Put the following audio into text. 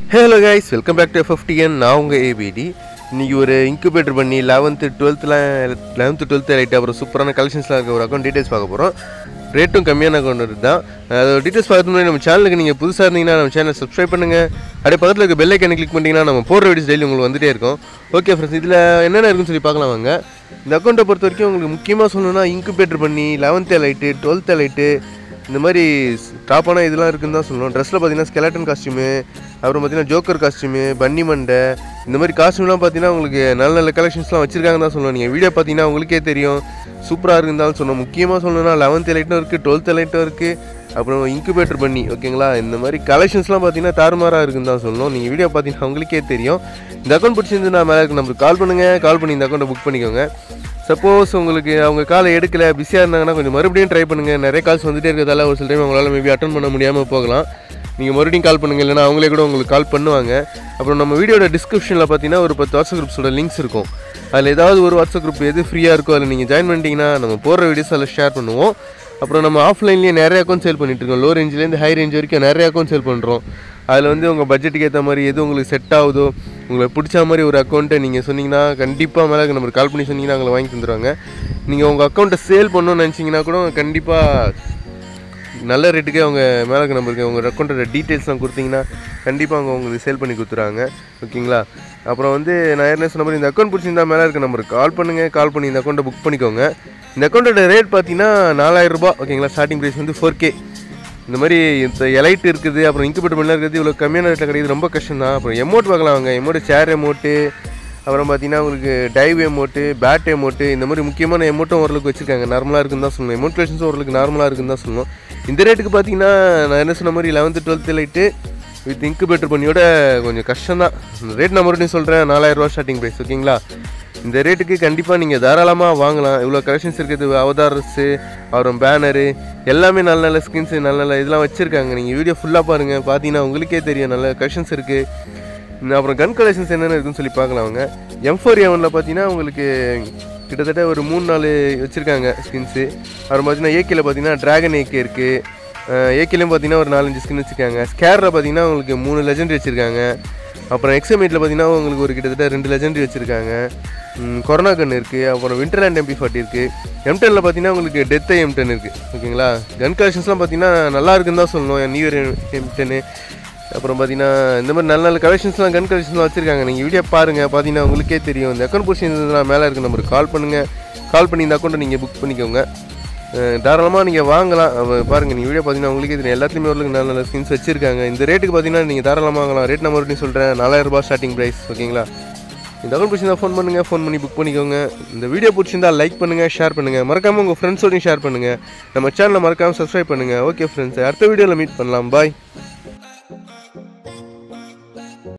hello guys welcome back to F F T N நான் உங்கள் A B D இன்றைக்கி ஒரு இன்குபேட்டர் பண்ணி லெவன்த்து டுவெல்த்துலாம் லெவன்த்து டுவெல்த்து லைட் அப்புறம் சூப்பரான கலெக்ஷன்ஸ்லாம் இருக்க ஒரு அக்கௌண்ட் டீட்டெயில்ஸ் பார்க்க போகிறோம் ரேட்டும் கம்மியான அக்கௌண்ட் தான் அதோட டீட்டெயில்ஸ் பார்க்கறது முன்னாடி நம்ம சேனலுக்கு நீங்கள் புதுசாக இருந்தீங்கன்னா நம்ம சேனலை சப்ஸ்கிரைப் பண்ணுங்கள் அப்படியே பக்கத்தில் இருக்க பெல் ஐக்கனை கிளிக் பண்ணிங்கன்னா நம்ம போடுற வீடியோஸ் டெய்லி உங்களுக்கு வந்துட்டே இருக்கும் ஓகே ஃப்ரெண்ட்ஸ் இதில் என்னென்ன இருக்குன்னு சொல்லி பார்க்கலாம் வாங்க இந்த அக்கௌண்ட்டை பொறுத்த வரைக்கும் உங்களுக்கு முக்கியமாக சொல்லணும்னா இன்குபேட்டர் பண்ணி லெவன்த்து லைட்டு டுவெல்த்து லைட்டு இந்த மாதிரி டாப்பான இதெல்லாம் இருக்குன்னு தான் சொல்லணும் ட்ரெஸ்ஸில் பார்த்தீங்கன்னா ஸ்கெலட்டன் காஸ்டியூமு அப்புறம் பார்த்தீங்கன்னா ஜோக்கர் காஸ்டியூமு பன்னி மண்டை இந்த மாதிரி காஸ்டியூம்லாம் பார்த்தீங்கன்னா உங்களுக்கு நல்ல நல்ல கலெக்ஷன்ஸ்லாம் வச்சிருக்காங்க தான் சொல்லணும் நீங்கள் வீடியோ பார்த்தீங்கன்னா உங்களுக்கே தெரியும் சூப்பராக இருக்குன்னு சொல்லணும் முக்கியமாக சொல்லணும்னா லெவன்த் லைட்டும் இருக்குது டுவெல்த் லைட்டும் இருக்குது அப்புறம் இன்குபேட்டர் பண்ணி ஓகேங்களா இந்த மாதிரி கலெக்ஷன்ஸ்லாம் பார்த்தீங்கன்னா தாறுமாறாக இருக்குன்னு தான் சொல்லணும் நீங்கள் வீடியோ பார்த்தீங்கன்னா உங்களுக்கே தெரியும் இந்த அக்கௌண்ட் பிடிச்சிருந்து நான் மேலே இருக்க நம்பருக்கு கால் பண்ணுங்கள் கால் பண்ணி இந்த அக்கௌண்ட்டை புக் பண்ணிக்கோங்க சப்போஸ் உங்களுக்கு அவங்க காலை எடுக்கல பிஸியாக இருந்தாங்கன்னா கொஞ்சம் மறுபடியும் ட்ரை பண்ணுங்கள் நிறைய கால்ஸ் வந்துட்டே இருக்கிறதால ஒரு சில டைம் உங்களால் மேபி அட்டன் பண்ண முடியாமல் போகலாம் நீங்கள் மறுபடியும் கால் பண்ணுங்கள் இல்லைனா அவங்களே கூட உங்களுக்கு கால் பண்ணுவாங்க அப்புறம் நம்ம வீடியோட டிஸ்கிரிப்ஷனில் பார்த்தீங்கன்னா ஒரு பத்து வாட்ஸ்அப் குரூப்ஸோட லிங்க்ஸ் இருக்கும் அதில் ஏதாவது ஒரு வாட்ஸ்அப் குரூப் எது ஃப்ரீயாக இருக்கோ அதில் நீங்கள் ஜாயின் பண்ணிட்டீங்கன்னா நம்ம போடுற வீடியோஸ் அதில் ஷேர் பண்ணுவோம் அப்புறம் நம்ம ஆஃப்லைன்லேயே நிறைய அக்கௌண்ட் சேல் பண்ணிட்டு இருக்கோம் லோ ரேஞ்சிலேருந்து ஹை ரேஞ்ச் வரைக்கும் நிறைய அக்கௌண்ட் சேல் பண்ணுறோம் அதில் வந்து உங்கள் பட்ஜெட்டுக்கு ஏற்ற மாதிரி எது உங்களுக்கு செட் ஆகுதோ உங்களுக்கு பிடிச்ச மாதிரி ஒரு அக்கௌண்ட்டை நீங்கள் சொன்னீங்கன்னா கண்டிப்பாக மேலே நம்பர் கால் பண்ணி சொன்னீங்கன்னா அவங்களை வாங்கி தந்துடுவாங்க நீங்கள் உங்கள் அக்கௌண்ட்டை சேல் பண்ணணும்னு நினச்சிங்கன்னா கூட கண்டிப்பாக நல்ல ரேட்டுக்கே அவங்க மேலே இருக்க நம்பருக்கு உங்கள் அக்கௌண்ட்டோட டீட்டெயில்ஸ்லாம் கொடுத்தீங்கன்னா கண்டிப்பாக அவங்க உங்களுக்கு சேல் பண்ணி கொடுத்துறாங்க ஓகேங்களா அப்புறம் வந்து நான் ஏற்கனவே சொன்ன மாதிரி இந்த அக்கௌண்ட் பிடிச்சிருந்தா மேலே இருக்க நம்பருக்கு கால் பண்ணுங்கள் கால் பண்ணி இந்த அக்கௌண்ட்டை புக் பண்ணிக்கோங்க இந்த அக்கௌண்ட்டோட ரேட் பார்த்தீங்கன்னா நாலாயிரம் ரூபாய் ஓகேங்களா ஸ்டார்டிங் ப்ரைஸ் வந்து ஃபோர் கே இந்த மாதிரி இந்த எலைட் இருக்குது அப்புறம் இன்குபேட்டர் பண்ணலாம் இருக்குது இவ்வளோ கம்மியான ரேட்டில் கிடையாது ரொம்ப கஷ்டம் தான் அப்புறம் எமௌண்ட் பார்க்கலாம் அவங்க எமௌண்ட் சேர் எமௌண்ட்டு அப்புறம் பார்த்தீங்கன்னா உங்களுக்கு டைவ் எமௌண்ட்டு பேட் எமௌண்ட்டு இந்த மாதிரி முக்கியமான எமௌண்ட்டும் ஓரளவுக்கு வச்சிருக்காங்க நார்மலாக இருக்குன்னு தான் சொல்லணும் எமௌண்ட் கலெக்ஷன்ஸும் ஓரளவுக்கு நார்மலாக இருக்குன்னு தான் சொல்லணும் இந்த ரேட்டுக்கு பார்த்தீங்கன்னா நான் என்ன சொன்ன மாதிரி eleventh twelfth light with incubator பண்ணியோட கொஞ்சம் கஷ்டம் தான் இந்த ரேட் நான் மறுபடியும் சொல்கிறேன் நாலாயிரரூவா ஸ்டார்டிங் ப்ரைஸ் ஓகேங்களா இந்த ரேட்டுக்கு கண்டிப்பாக நீங்கள் தாராளமாக வாங்கலாம் இவ்வளோ கலெக்ஷன்ஸ் இருக்குது அவதாரஸு அப்புறம் பேனரு எல்லாமே நல்ல நல்ல ஸ்கின்ஸு நல்ல நல்ல இதெல்லாம் வச்சுருக்காங்க நீங்கள் வீடியோ ஃபுல்லாக பாருங்கள் பார்த்தீங்கன்னா உங்களுக்கே தெரியும் நல்ல கலெக்ஷன்ஸ் இருக்குது இன்னும் அப்புறம் கன் கலெக்ஷன்ஸ் என்னென்ன இருக்குன்னு சொல்லி பார்க்கலாம் அவங்க எம் ஃபோர் ஏவனில் பார்த்தீங்கன்னா உங்களுக்கு கிட்டத்தட்ட ஒரு மூணு நாலு வச்சுருக்காங்க ஸ்கின்ஸு அப்புறம் பார்த்தீங்கன்னா ஏகேல பார்த்தீங்கன்னா ட்ராகன் ஏகே இருக்குது ஏகேலையும் பார்த்தீங்கன்னா ஒரு நாலஞ்சு ஸ்கின் வச்சுருக்காங்க ஸ்கேரில் பார்த்தீங்கன்னா உங்களுக்கு மூணு லெஜெண்டரி வச்சுருக்காங்க அப்புறம் எக்ஸமேட்டில் பார்த்தீங்கன்னா உங்களுக்கு ஒரு கிட்டத்தட்ட ரெண்டு லெஜெண்டரி வச்சுருக்காங்க கொரோனா கன் இருக்குது அப்புறம் விண்டர்லேண்ட் எம்பி ஃபார்ட்டி இருக்குது எம் டெனில் பார்த்தீங்கன்னா உங்களுக்கு டெத் எம் டென் இருக்குது ஓகேங்களா கன் கலெக்ஷன்ஸ்லாம் பார்த்தீங்கன்னா நல்லா இருக்குன்னு தான் சொல்லணும் நியூ இயர் எம் டென்னு அப்புறம் பார்த்தீங்கன்னா இந்த மாதிரி நல்ல நல்ல கலெக்ஷன்ஸ்லாம் கன் கலெக்ஷன்ஸ்லாம் வச்சுருக்காங்க நீங்கள் வீடியோ பாருங்கள் பார்த்தீங்கன்னா உங்களுக்கே தெரியும் இந்த அக்கௌண்ட் பிடிச்சிருந்ததுனா மேலே இருக்க நம்பருக்கு கால் பண்ணுங்கள் கால் பண்ணி இந்த அக்கௌண்ட்டை நீங்கள் புக் பண்ணிக்கோங்க அஹ் தாராளமாக நீங்கள் வாங்கலாம் அவ- பாருங்க நீங்கள் வீடியோ பார்த்தீங்கன்னா உங்களுக்கே தெரியும் எல்லாத்துலேயுமே ஒரு நல்ல நல்ல ஸ்கின்ஸ் வச்சிருக்காங்க இந்த ரேட்டுக்கு பார்த்தீங்கன்னா நீங்கள் தாராளமாக வாங்கலாம் ரேட் நம்பர் மறுபடியும் சொல்கிறேன் நாலாயிரம் ரூபாய் ஸ்டார்டிங் ப்ரைஸ் ஓகேங்களா இந்த அக்கௌண்ட் பிடிச்சிருந்தா ஃபோன் பண்ணுங்கள் ஃபோன் பண்ணி புக் பண்ணிக்கோங்க இந்த வீடியோ பிடிச்சிருந்தா லைக் பண்ணுங்கள் ஷேர் பண்ணுங்கள் மறக்காமல் உங்கள் ஃப்ரெண்ட்ஸோடையும் ஷேர் பண்ணுங்கள் நம்ம சேனலை மறக்காமல் சப்ஸ்கிரைப் பண்ணுங்கள் ஓகே ஃப்ரெண்ட்ஸ் அடுத்த வீடியோவில் மீட் பண்ணலாம் பாய்